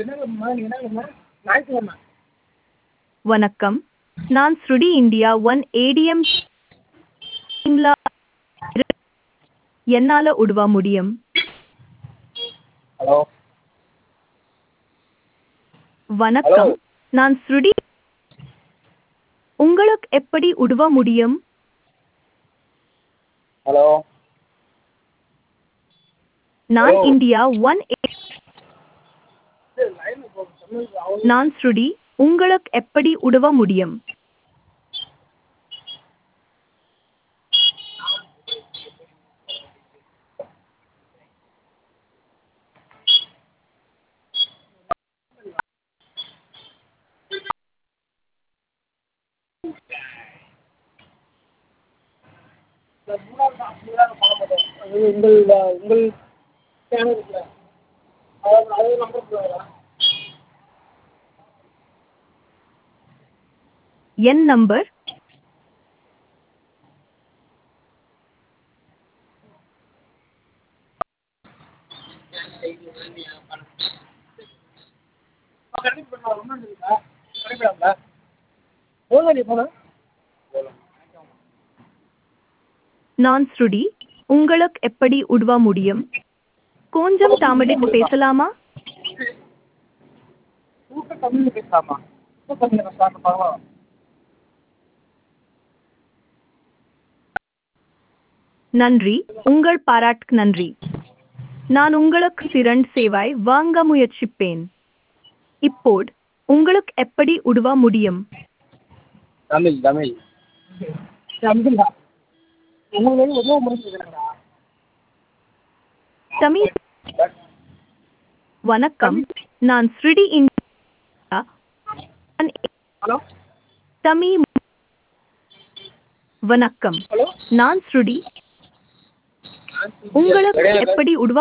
என்னங்கம்மா நீங்கள் என்னங்கம்மா ஞாயிற்றுக்கிழமை வணக்கம் நான் ஸ்ருடி இந்தியா ஒன் ஏடிஎம் என்னால உதவ முடியும் ஹலோ வணக்கம் Hello. நான் ஸ்ருடி உங்களுக்கு எப்படி உதவ முடியும் ஹலோ நான் Hello. இந்தியா ஒன் லைனில் போகும் சொன்னது அவங்க நான் ஸ்ருடி உங்களுக்கு எப்படி உதவ முடியும் இந்த மூணாவது தான் மூணாவது பண்ண மாட்டோம் அது உங்கள் உங்கள் சேனல் இருக்குல்ல அதாவது அது நம்பர் சொல்லுவாங்களா என் நம்பர் கண்டிப்பாக பண்ணலாம் ஒன்றும் இருக்கா கண்டிப்பாங்களா போதும் நீ போன நான் ஸ்ருடி உங்களுக்கு எப்படி உதவ முடியும் கொஞ்சம் தாமதித்து பேசலாமா சூப்பர் தமிழில் பேசலாமா சூப்பர் தமிழில் ஸ்டார்ட் பண்ணலாம் நன்றி உங்கள் பாராட்டுக்கு நன்றி நான் உங்களுக்கு சிறந்த சேவை வாங்க முயற்சிப்பேன் இப்போது உங்களுக்கு எப்படி உதவ முடியும் தமிழ் தமிழ் தமிழா உங்களுக்கு உதவ முடிஞ்சுக்கிறேங்களா தமிழ் வணக்கம் நான் ஸ்ருடி இந்தியா ஹலோ தமிழ் வணக்கம் ஹலோ நான் ஸ்ருடி உங்களுக்கு எப்படி உதவ